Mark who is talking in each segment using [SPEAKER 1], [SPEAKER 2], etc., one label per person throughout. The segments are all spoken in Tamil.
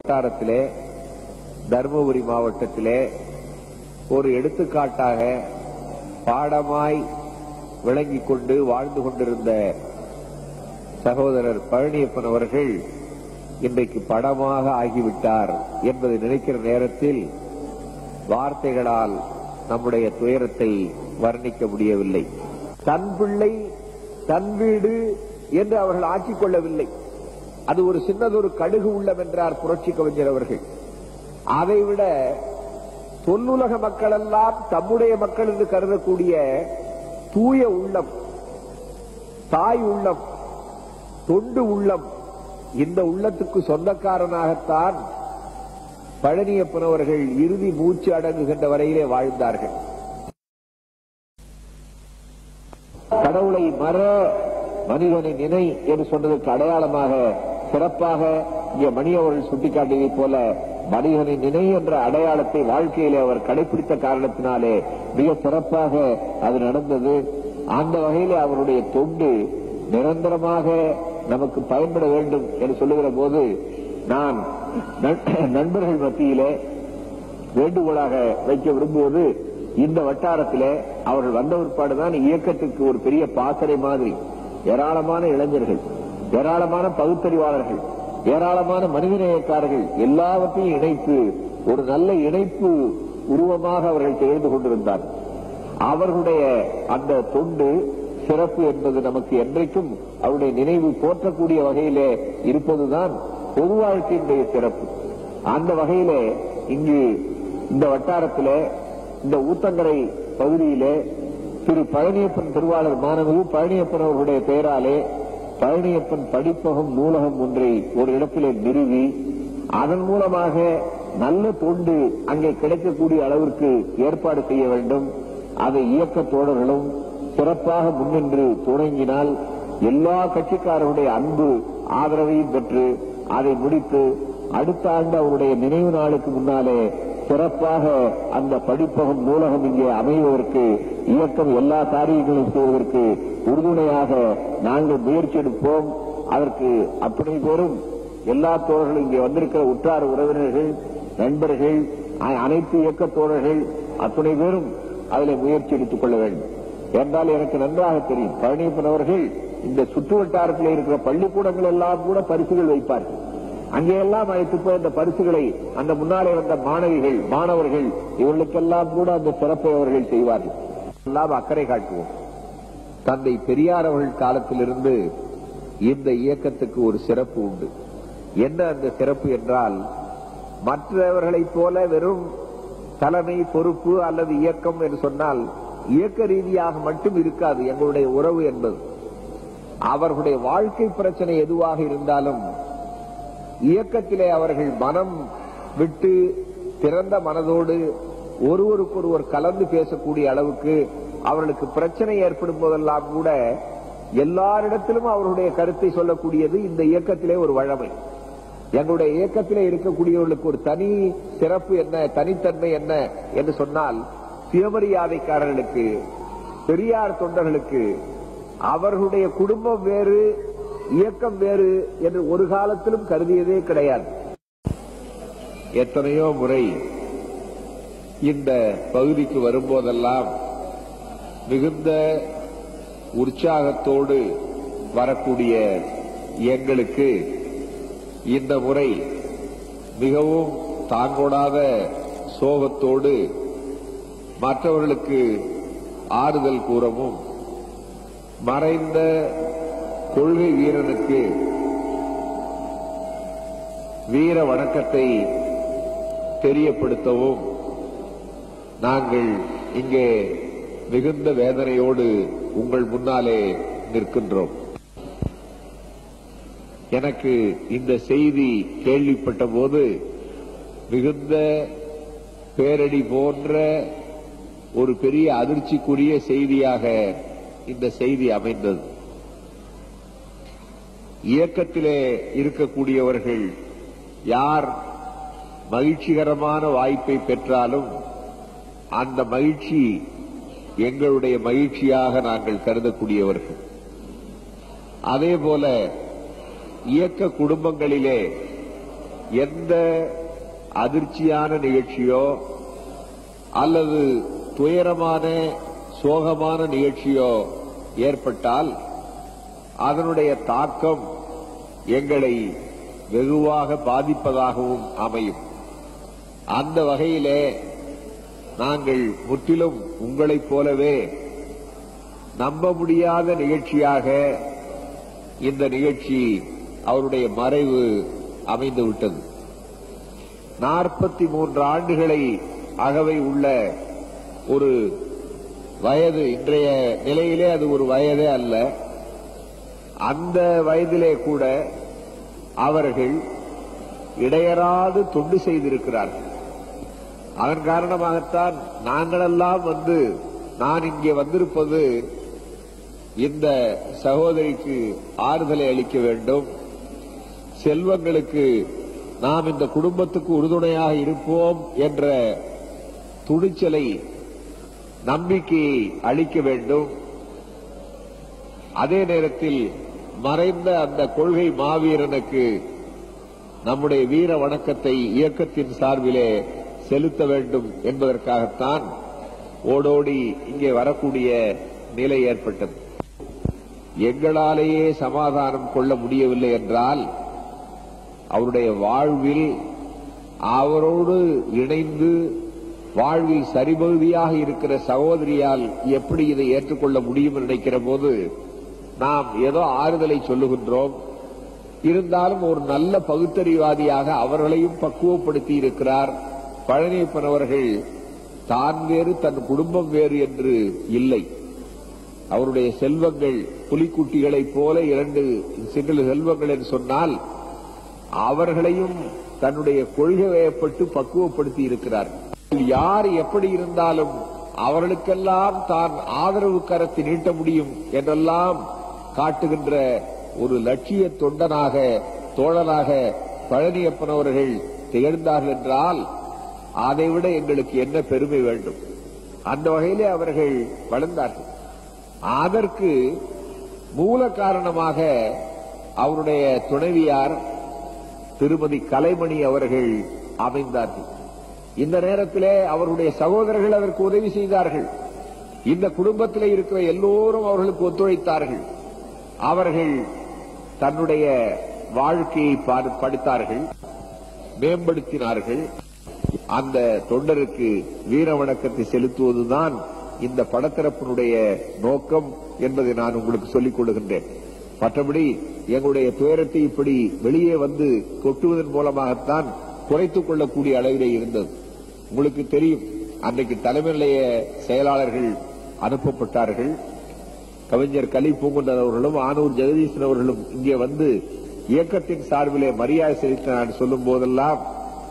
[SPEAKER 1] வட்டாரத்திலே தருமபுரி மாவட்டத்திலே ஒரு எடுத்துக்காட்டாக பாடமாய் விளங்கிக் கொண்டு வாழ்ந்து கொண்டிருந்த சகோதரர் பழனியப்பன் அவர்கள் இன்றைக்கு படமாக ஆகிவிட்டார் என்பதை நினைக்கிற நேரத்தில் வார்த்தைகளால் நம்முடைய துயரத்தை வர்ணிக்க முடியவில்லை தன் பிள்ளை தன் வீடு என்று அவர்கள் ஆக்கிக் கொள்ளவில்லை அது ஒரு சின்னதொரு கடுகு உள்ளம் என்றார் புரட்சி கவிஞர் அவர்கள் அதைவிட தொல்லுலக மக்கள் எல்லாம் தம்முடைய மக்கள் என்று கருதக்கூடிய தூய உள்ளம் தாய் உள்ளம் தொண்டு உள்ளம் இந்த உள்ளத்துக்கு சொந்தக்காரனாகத்தான் பழனியப்பன் அவர்கள் இறுதி மூச்சு அடங்குகின்ற வரையிலே வாழ்ந்தார்கள் கடவுளை மற மனிதனை நினை என்று சொன்னதற்கு அடையாளமாக சிறப்பாக இங்கே மணி அவர்கள் சுட்டிக்காட்டியதைப் போல மனிதனை நினை என்ற அடையாளத்தை வாழ்க்கையிலே அவர் கடைபிடித்த காரணத்தினாலே மிக சிறப்பாக அது நடந்தது அந்த வகையிலே அவருடைய தொண்டு நிரந்தரமாக நமக்கு பயன்பட வேண்டும் என்று சொல்லுகிற போது நான் நண்- நண்பர்கள் மத்தியிலே வேண்டுகோளாக வைக்க விரும்புவது இந்த வட்டாரத்திலே அவர்கள் வந்த பிற்பாடுதான் இயக்கத்துக்கு ஒரு பெரிய பாசறை மாதிரி ஏராளமான இளைஞர்கள் ஏராளமான பகுத்தறிவாளர்கள் ஏராளமான மனிதநேயக்காரர்கள் எல்லாவற்றையும் இணைத்து ஒரு நல்ல இணைப்பு உருவமாக அவர்கள் திகழ்ந்து கொண்டிருந்தார்கள் அவர்களுடைய அந்த தொண்டு சிறப்பு என்பது நமக்கு என்றைக்கும் அவருடைய நினைவு போற்றக்கூடிய வகையிலே இருப்பதுதான் பொது வாழ்க்கையினுடைய சிறப்பு அந்த வகையிலே இங்கு இந்த வட்டாரத்திலே இந்த ஊத்தங்கரை பகுதியிலே திரு பழனியப்பன் திருவாளர் மாணவர்கள் பழனியப்பன் அவர்களுடைய பெயராலே பழனியப்பன் படிப்பகம் நூலகம் ஒன்றை ஒரு இடத்திலே நிறுவி அதன் மூலமாக நல்ல தொண்டு அங்கே கிடைக்கக்கூடிய அளவிற்கு ஏற்பாடு செய்ய வேண்டும் அதை இயக்க தோழர்களும் சிறப்பாக முன்னின்று தொடங்கினால் எல்லா கட்சிக்காரருடைய அன்பு ஆதரவையும் பெற்று அதை முடித்து அடுத்த ஆண்டு அவருடைய நினைவு நாளுக்கு முன்னாலே சிறப்பாக அந்த படிப்பகம் நூலகம் இங்கே அமைவதற்கு இயக்கம் எல்லா காரியங்களும் செய்வதற்கு உறுதுணையாக நாங்கள் முயற்சி எடுப்போம் அதற்கு அத்தனை பேரும் எல்லா தோழர்களும் இங்கே வந்திருக்கிற உற்றார் உறவினர்கள் நண்பர்கள் அ- அனைத்து இயக்க தோழர்கள் அத்துணை பேரும் அதில் முயற்சி எடுத்துக் கொள்ள வேண்டும் என்றால் எனக்கு நன்றாக தெரியும் பழனியப்பன் அவர்கள் இந்த சுற்று வட்டாரத்தில் இருக்கிற பள்ளிக்கூடங்கள் எல்லாம் கூட பரிசுகள் வைப்பார்கள் அங்கேயெல்லாம் அழைத்து போய் அந்த பரிசுகளை அந்த முன்னாலே வந்த மாணவிகள் மாணவர்கள் இவர்களுக்கெல்லாம் கூட அந்த சிறப்பை அவர்கள் செய்வார்கள் எல்லாம் அக்கறை காட்டுவோம் தந்தை பெரியார் அவர்கள் காலத்திலிருந்து இந்த இயக்கத்துக்கு ஒரு சிறப்பு உண்டு என்ன அந்த சிறப்பு என்றால் மற்றவர்களைப் போல வெறும் தலைமை பொறுப்பு அல்லது இயக்கம் என்று சொன்னால் இயக்க ரீதியாக மட்டும் இருக்காது எங்களுடைய உறவு என்பது அவர்களுடைய வாழ்க்கை பிரச்சனை எதுவாக இருந்தாலும் இயக்கத்திலே அவர்கள் மனம் விட்டு திறந்த மனதோடு ஒருவருக்கொருவர் கலந்து பேசக்கூடிய அளவுக்கு அவர்களுக்கு பிரச்சனை ஏற்படும் போதெல்லாம் கூட எல்லாரிடத்திலும் அவர்களுடைய கருத்தை சொல்லக்கூடியது இந்த இயக்கத்திலே ஒரு வழமை எங்களுடைய இயக்கத்திலே இருக்கக்கூடியவர்களுக்கு ஒரு தனி சிறப்பு என்ன தனித்தன்மை என்ன என்று சொன்னால் சுயமரியாதைக்காரர்களுக்கு பெரியார் தொண்டர்களுக்கு அவர்களுடைய குடும்பம் வேறு இயக்கம் வேறு என்று ஒரு காலத்திலும் கருதியதே கிடையாது எத்தனையோ முறை இந்த பகுதிக்கு வரும்போதெல்லாம் மிகுந்த உற்சாகத்தோடு வரக்கூடிய எங்களுக்கு இந்த முறை மிகவும் தாங்கொடாத சோகத்தோடு மற்றவர்களுக்கு ஆறுதல் கூறவும் மறைந்த கொள்கை வீரனுக்கு வீர வணக்கத்தை தெரியப்படுத்தவும் நாங்கள் இங்கே மிகுந்த வேதனையோடு உங்கள் முன்னாலே நிற்கின்றோம் எனக்கு இந்த செய்தி கேள்விப்பட்ட போது மிகுந்த பேரடி போன்ற ஒரு பெரிய அதிர்ச்சிக்குரிய செய்தியாக இந்த செய்தி அமைந்தது இயக்கத்திலே இருக்கக்கூடியவர்கள் யார் மகிழ்ச்சிகரமான வாய்ப்பை பெற்றாலும் அந்த மகிழ்ச்சி எங்களுடைய மகிழ்ச்சியாக நாங்கள் கருதக்கூடியவர்கள் அதே போல இயக்க குடும்பங்களிலே எந்த அதிர்ச்சியான நிகழ்ச்சியோ அல்லது துயரமான சோகமான நிகழ்ச்சியோ ஏற்பட்டால் அதனுடைய தாக்கம் எங்களை வெகுவாக பாதிப்பதாகவும் அமையும் அந்த வகையிலே நாங்கள் முற்றிலும் உங்களைப் போலவே நம்ப முடியாத நிகழ்ச்சியாக இந்த நிகழ்ச்சி அவருடைய மறைவு அமைந்துவிட்டது நாற்பத்தி மூன்று ஆண்டுகளை அகவை உள்ள ஒரு வயது இன்றைய நிலையிலே அது ஒரு வயதே அல்ல அந்த வயதிலே கூட அவர்கள் இடையறாது தொண்டு செய்திருக்கிறார்கள் அதன் காரணமாகத்தான் நாங்களெல்லாம் வந்து நான் இங்கே வந்திருப்பது இந்த சகோதரிக்கு ஆறுதலை அளிக்க வேண்டும் செல்வங்களுக்கு நாம் இந்த குடும்பத்துக்கு உறுதுணையாக இருப்போம் என்ற துணிச்சலை நம்பிக்கையை அளிக்க வேண்டும் அதே நேரத்தில் மறைந்த அந்த கொள்கை மாவீரனுக்கு நம்முடைய வீர வணக்கத்தை இயக்கத்தின் சார்பிலே செலுத்த வேண்டும் என்பதற்காகத்தான் ஓடோடி இங்கே வரக்கூடிய நிலை ஏற்பட்டது எங்களாலேயே சமாதானம் கொள்ள முடியவில்லை என்றால் அவருடைய வாழ்வில் அவரோடு இணைந்து வாழ்வில் சரிபகுதியாக இருக்கிற சகோதரியால் எப்படி இதை ஏற்றுக்கொள்ள முடியும் என்று நினைக்கிற போது நாம் ஏதோ ஆறுதலை சொல்லுகின்றோம் இருந்தாலும் ஒரு நல்ல பகுத்தறிவாதியாக அவர்களையும் பக்குவப்படுத்தி இருக்கிறார் பழனியப்பன் அவர்கள் தான் வேறு தன் குடும்பம் வேறு என்று இல்லை அவருடைய செல்வங்கள் புலிக்குட்டிகளைப் போல இரண்டு சிறு செல்வங்கள் என்று சொன்னால் அவர்களையும் தன்னுடைய கொள்கை வயப்பட்டு பக்குவப்படுத்தி இருக்கிறார் யார் எப்படி இருந்தாலும் அவர்களுக்கெல்லாம் தான் ஆதரவு கரத்தை நீட்ட முடியும் என்றெல்லாம் காட்டுகின்ற ஒரு லட்சிய தொண்டனாக தோழனாக பழனியப்பன் அவர்கள் திகழ்ந்தார்கள் என்றால் அதைவிட எங்களுக்கு என்ன பெருமை வேண்டும் அந்த வகையிலே அவர்கள் வளர்ந்தார்கள் அதற்கு மூல காரணமாக அவருடைய துணைவியார் திருமதி கலைமணி அவர்கள் அமைந்தார்கள் இந்த நேரத்திலே அவருடைய சகோதரர்கள் அதற்கு உதவி செய்தார்கள் இந்த குடும்பத்திலே இருக்கிற எல்லோரும் அவர்களுக்கு ஒத்துழைத்தார்கள் அவர்கள் தன்னுடைய வாழ்க்கையை பார்- படித்தார்கள் மேம்படுத்தினார்கள் அந்த தொண்டருக்கு வீர வணக்கத்தை செலுத்துவதுதான் இந்த படத்திறப்பினுடைய நோக்கம் என்பதை நான் உங்களுக்கு சொல்லிக் கொள்ளுகின்றேன் மற்றபடி எங்களுடைய துயரத்தை இப்படி வெளியே வந்து கொட்டுவதன் மூலமாகத்தான் குறைத்துக் கொள்ளக்கூடிய அளவிலே இருந்தது உங்களுக்கு தெரியும் அன்றைக்கு தலைமை நிலைய செயலாளர்கள் அனுப்பப்பட்டார்கள் கவிஞர் கலி பூங்குன்றன் அவர்களும் ஆனூர் ஜெகதீசன் அவர்களும் இங்கே வந்து இயக்கத்தின் சார்பிலே மரியாதை செலுத்த நான் சொல்லும் போதெல்லாம்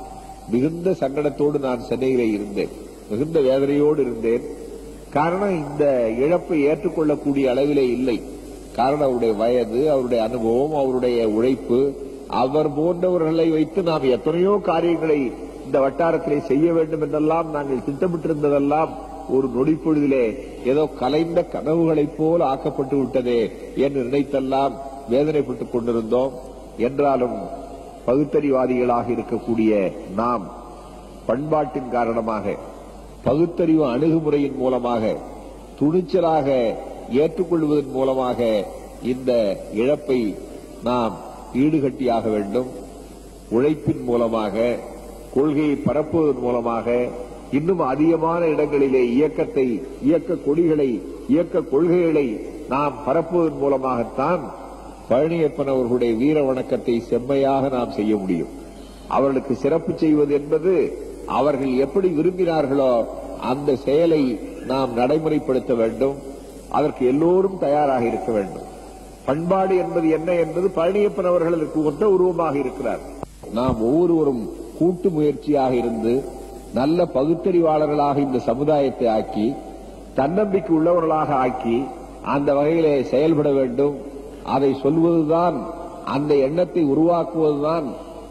[SPEAKER 1] மிகுந்த சங்கடத்தோடு நான் சென்னையிலே இருந்தேன் மிகுந்த வேதனையோடு இருந்தேன் காரணம் இந்த இழப்பை ஏற்றுக்கொள்ளக்கூடிய அளவிலே இல்லை காரணம் அவருடைய வயது அவருடைய அனுபவம் அவருடைய உழைப்பு அவர் போன்றவர்களை வைத்து நாம் எத்தனையோ காரியங்களை இந்த வட்டாரத்திலே செய்ய வேண்டும் என்றெல்லாம் நாங்கள் திட்டமிட்டிருந்ததெல்லாம் ஒரு நொடிப்பொழுதிலே ஏதோ கலைந்த கனவுகளைப் போல் ஆக்கப்பட்டு விட்டதே என்று நினைத்தெல்லாம் வேதனைப்பட்டுக் கொண்டிருந்தோம் என்றாலும் பகுத்தறிவாதிகளாக இருக்கக்கூடிய நாம் பண்பாட்டின் காரணமாக பகுத்தறிவு அணுகுமுறையின் மூலமாக துணிச்சலாக ஏற்றுக்கொள்வதன் மூலமாக இந்த இழப்பை நாம் ஈடுகட்டியாக வேண்டும் உழைப்பின் மூலமாக கொள்கையை பரப்புவதன் மூலமாக இன்னும் அதிகமான இடங்களிலே இயக்கத்தை இயக்க கொடிகளை இயக்க கொள்கைகளை நாம் பரப்புவதன் மூலமாகத்தான் பழனியப்பன் அவர்களுடைய வீர வணக்கத்தை செம்மையாக நாம் செய்ய முடியும் அவர்களுக்கு சிறப்பு செய்வது என்பது அவர்கள் எப்படி விரும்பினார்களோ அந்த செயலை நாம் நடைமுறைப்படுத்த வேண்டும் அதற்கு எல்லோரும் தயாராக இருக்க வேண்டும் பண்பாடு என்பது என்ன என்பது பழனியப்பன் அவர்கள் அதற்கு ஒத்த உருவமாக இருக்கிறார் நாம் ஒவ்வொருவரும் கூட்டு முயற்சியாக இருந்து நல்ல பகுத்தறிவாளர்களாக இந்த சமுதாயத்தை ஆக்கி தன்னம்பிக்கை உள்ளவர்களாக ஆக்கி அந்த வகையிலே செயல்பட வேண்டும் அதை சொல்வதுதான் அந்த எண்ணத்தை உருவாக்குவதுதான்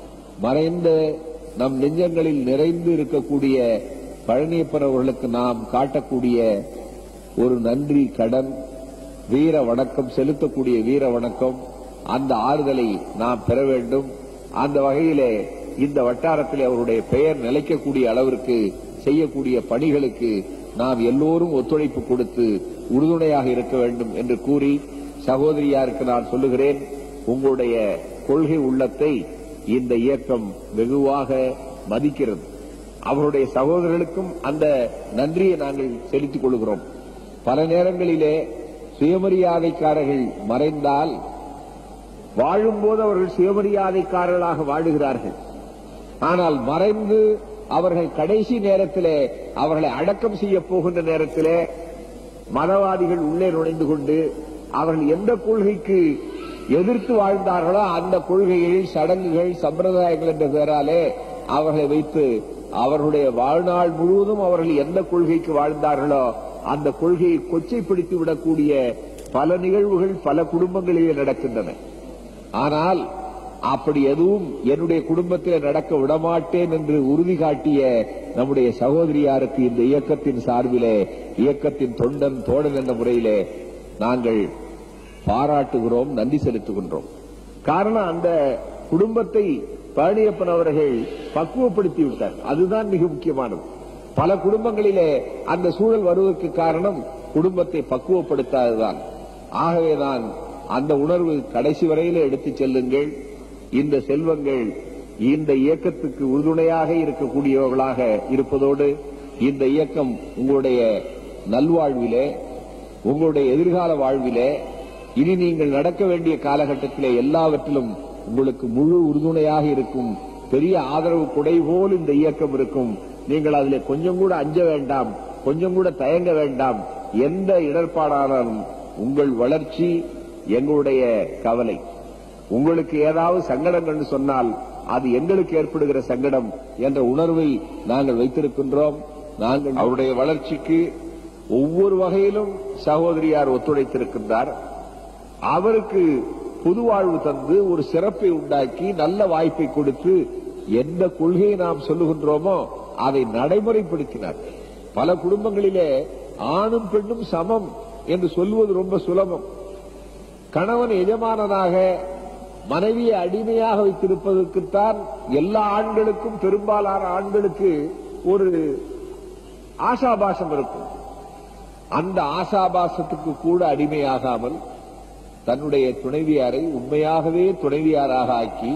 [SPEAKER 1] மறைந்த நம் நெஞ்சங்களில் நிறைந்து இருக்கக்கூடிய பழனியப்பன் அவர்களுக்கு நாம் காட்டக்கூடிய ஒரு நன்றி கடன் வீர வணக்கம் செலுத்தக்கூடிய வீர வணக்கம் அந்த ஆறுதலை நாம் பெற வேண்டும் அந்த வகையிலே இந்த வட்டாரத்தில் அவருடைய பெயர் நிலைக்கக்கூடிய அளவிற்கு செய்யக்கூடிய பணிகளுக்கு நாம் எல்லோரும் ஒத்துழைப்பு கொடுத்து உறுதுணையாக இருக்க வேண்டும் என்று கூறி சகோதரியாருக்கு நான் சொல்லுகிறேன் உங்களுடைய கொள்கை உள்ளத்தை இந்த இயக்கம் வெகுவாக மதிக்கிறது அவருடைய சகோதரர்களுக்கும் அந்த நன்றியை நாங்கள் செலுத்திக் கொள்கிறோம் பல நேரங்களிலே சுயமரியாதைக்காரர்கள் மறைந்தால் வாழும்போது அவர்கள் சுயமரியாதைக்காரர்களாக வாழுகிறார்கள் ஆனால் மறைந்து அவர்கள் கடைசி நேரத்திலே அவர்களை அடக்கம் செய்ய போகின்ற நேரத்திலே மதவாதிகள் உள்ளே நுழைந்து கொண்டு அவர்கள் எந்த கொள்கைக்கு எதிர்த்து வாழ்ந்தார்களோ அந்த கொள்கைகள் சடங்குகள் சம்பிரதாயங்கள் என்ற பெயராலே அவர்களை வைத்து அவர்களுடைய வாழ்நாள் முழுவதும் அவர்கள் எந்த கொள்கைக்கு வாழ்ந்தார்களோ அந்த கொள்கையை கொச்சைப்படுத்தி விடக்கூடிய பல நிகழ்வுகள் பல குடும்பங்களிலே நடக்கின்றன ஆனால் அப்படி எதுவும் என்னுடைய குடும்பத்தில் நடக்க விடமாட்டேன் என்று உறுதி காட்டிய நம்முடைய சகோதரியாருக்கு இந்த இயக்கத்தின் சார்பிலே இயக்கத்தின் தொண்டன் தோழன் என்ற முறையிலே நாங்கள் பாராட்டுகிறோம் நன்றி செலுத்துகின்றோம் காரணம் அந்த குடும்பத்தை பழனியப்பன் அவர்கள் பக்குவப்படுத்தி விட்டார் அதுதான் மிக முக்கியமானது பல குடும்பங்களிலே அந்த சூழல் வருவதற்கு காரணம் குடும்பத்தை பக்குவப்படுத்தாததுதான் ஆகவேதான் அந்த உணர்வு கடைசி வரையில எடுத்துச் செல்லுங்கள் இந்த செல்வங்கள் இந்த இயக்கத்துக்கு உறுதுணையாக இருக்கக்கூடியவர்களாக இருப்பதோடு இந்த இயக்கம் உங்களுடைய நல்வாழ்விலே உங்களுடைய எதிர்கால வாழ்விலே இனி நீங்கள் நடக்க வேண்டிய காலகட்டத்திலே எல்லாவற்றிலும் உங்களுக்கு முழு உறுதுணையாக இருக்கும் பெரிய ஆதரவு குடை போல் இந்த இயக்கம் இருக்கும் நீங்கள் அதில் கொஞ்சம் கூட அஞ்ச வேண்டாம் கொஞ்சம் கூட தயங்க வேண்டாம் எந்த இடர்பாடானாலும் உங்கள் வளர்ச்சி எங்களுடைய கவலை உங்களுக்கு ஏதாவது சங்கடங்கள் சொன்னால் அது எங்களுக்கு ஏற்படுகிற சங்கடம் என்ற உணர்வை நாங்கள் வைத்திருக்கின்றோம் நாங்கள் அவருடைய வளர்ச்சிக்கு ஒவ்வொரு வகையிலும் சகோதரியார் ஒத்துழைத்திருக்கின்றார் அவருக்கு புது வாழ்வு தந்து ஒரு சிறப்பை உண்டாக்கி நல்ல வாய்ப்பை கொடுத்து எந்த கொள்கையை நாம் சொல்லுகின்றோமோ அதை நடைமுறைப்படுத்தினார் பல குடும்பங்களிலே ஆணும் பெண்ணும் சமம் என்று சொல்லுவது ரொம்ப சுலபம் கணவன் எஜமானனாக மனைவியை அடிமையாக வைத்திருப்பதற்குத்தான் எல்லா ஆண்களுக்கும் பெரும்பாலான ஆண்களுக்கு ஒரு ஆசாபாசம் இருக்கும் அந்த ஆசாபாசத்துக்கு கூட அடிமையாகாமல் தன்னுடைய துணைவியாரை உண்மையாகவே துணைவியாராக ஆக்கி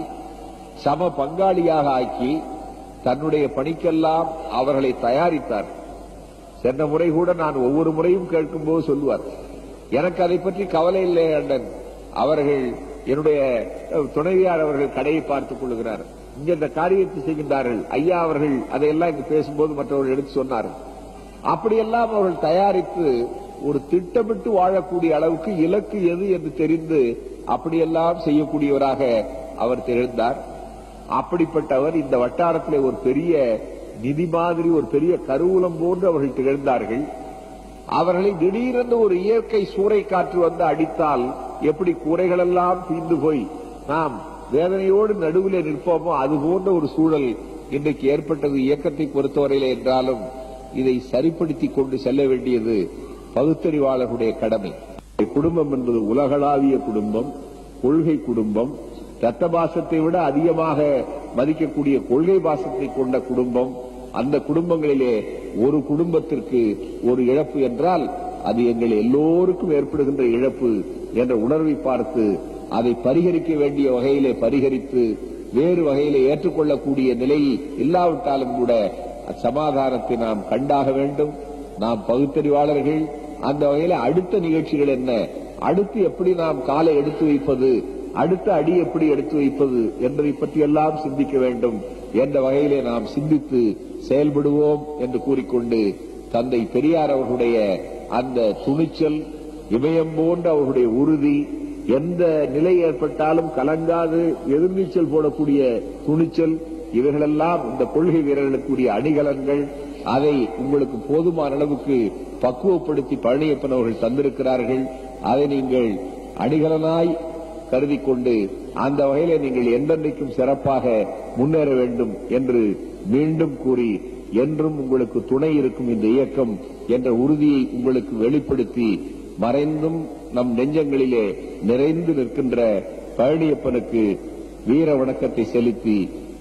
[SPEAKER 1] சம பங்காளியாக ஆக்கி தன்னுடைய பணிக்கெல்லாம் அவர்களை தயாரித்தார் சென்ற முறை கூட நான் ஒவ்வொரு முறையும் கேட்கும்போது சொல்லுவார் எனக்கு அதை பற்றி கவலை இல்லை அண்ணன் அவர்கள் என்னுடைய துணைவியார் அவர்கள் கடையை பார்த்துக் கொள்கிறார் இங்க இந்த காரியத்தை செய்கின்றார்கள் ஐயா அவர்கள் அதையெல்லாம் இங்கு பேசும்போது மற்றவர்கள் எடுத்து சொன்னார்கள் அப்படியெல்லாம் அவர்கள் தயாரித்து ஒரு திட்டமிட்டு வாழக்கூடிய அளவுக்கு இலக்கு எது என்று தெரிந்து அப்படியெல்லாம் செய்யக்கூடியவராக அவர் திகழ்ந்தார் அப்படிப்பட்டவர் இந்த வட்டாரத்திலே ஒரு பெரிய நிதி மாதிரி ஒரு பெரிய கருவூலம் போன்று அவர்கள் திகழ்ந்தார்கள் அவர்களை திடீரென்று ஒரு இயற்கை சூறை காற்று வந்து அடித்தால் எப்படி கூரைகளெல்லாம் தீர்ந்து போய் நாம் வேதனையோடு நடுவிலே நிற்போமோ அது போன்ற ஒரு சூழல் இன்றைக்கு ஏற்பட்டது இயக்கத்தை பொறுத்தவரையிலே என்றாலும் இதை சரிப்படுத்தி கொண்டு செல்ல வேண்டியது பகுத்தறிவாளர்களுடைய கடமை குடும்பம் என்பது உலகளாவிய குடும்பம் கொள்கை குடும்பம் ரத்த பாசத்தை விட அதிகமாக மதிக்கக்கூடிய கொள்கை பாசத்தை கொண்ட குடும்பம் அந்த குடும்பங்களிலே ஒரு குடும்பத்திற்கு ஒரு இழப்பு என்றால் அது எங்கள் எல்லோருக்கும் ஏற்படுகின்ற இழப்பு என்ற உணர்வை பார்த்து அதை பரிகரிக்க வேண்டிய வகையிலே பரிகரித்து வேறு வகையிலே ஏற்றுக்கொள்ளக்கூடிய நிலை இல்லாவிட்டாலும் கூட சமாதானத்தை நாம் கண்டாக வேண்டும் நாம் பகுத்தறிவாளர்கள் அந்த வகையில அடுத்த நிகழ்ச்சிகள் என்ன அடுத்து எப்படி நாம் காலை எடுத்து வைப்பது அடுத்த அடி எப்படி எடுத்து வைப்பது என்பதை பற்றி எல்லாம் சிந்திக்க வேண்டும் என்ற வகையிலே நாம் சிந்தித்து செயல்படுவோம் என்று கூறிக்கொண்டு தந்தை பெரியார் அவர்களுடைய அந்த துணிச்சல் இமயம் போன்ற அவர்களுடைய உறுதி எந்த நிலை ஏற்பட்டாலும் கலங்காது எதிர்நீச்சல் போடக்கூடிய துணிச்சல் இவைகளெல்லாம் இந்த கொள்கை வீரர்களுக்குரிய அணிகலன்கள் அதை உங்களுக்கு போதுமான அளவுக்கு பக்குவப்படுத்தி பழனியப்பன் அவர்கள் தந்திருக்கிறார்கள் அதை நீங்கள் அணிகலனாய் கருதி கொண்டு அந்த வகையில நீங்கள் என்றென்றைக்கும் சிறப்பாக முன்னேற வேண்டும் என்று மீண்டும் கூறி என்றும் உங்களுக்கு துணை இருக்கும் இந்த இயக்கம் என்ற உறுதியை உங்களுக்கு வெளிப்படுத்தி மறைந்தும் நம் நெஞ்சங்களிலே நிறைந்து நிற்கின்ற பழனியப்பனுக்கு வீர வணக்கத்தை செலுத்தி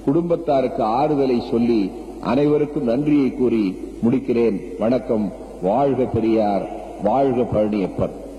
[SPEAKER 2] குடும்பத்தாருக்கு ஆறுதலை சொல்லி அனைவருக்கும் நன்றியை கூறி முடிக்கிறேன் வணக்கம் வாழ்க பெரியார் வாழ்க பழனியப்பர்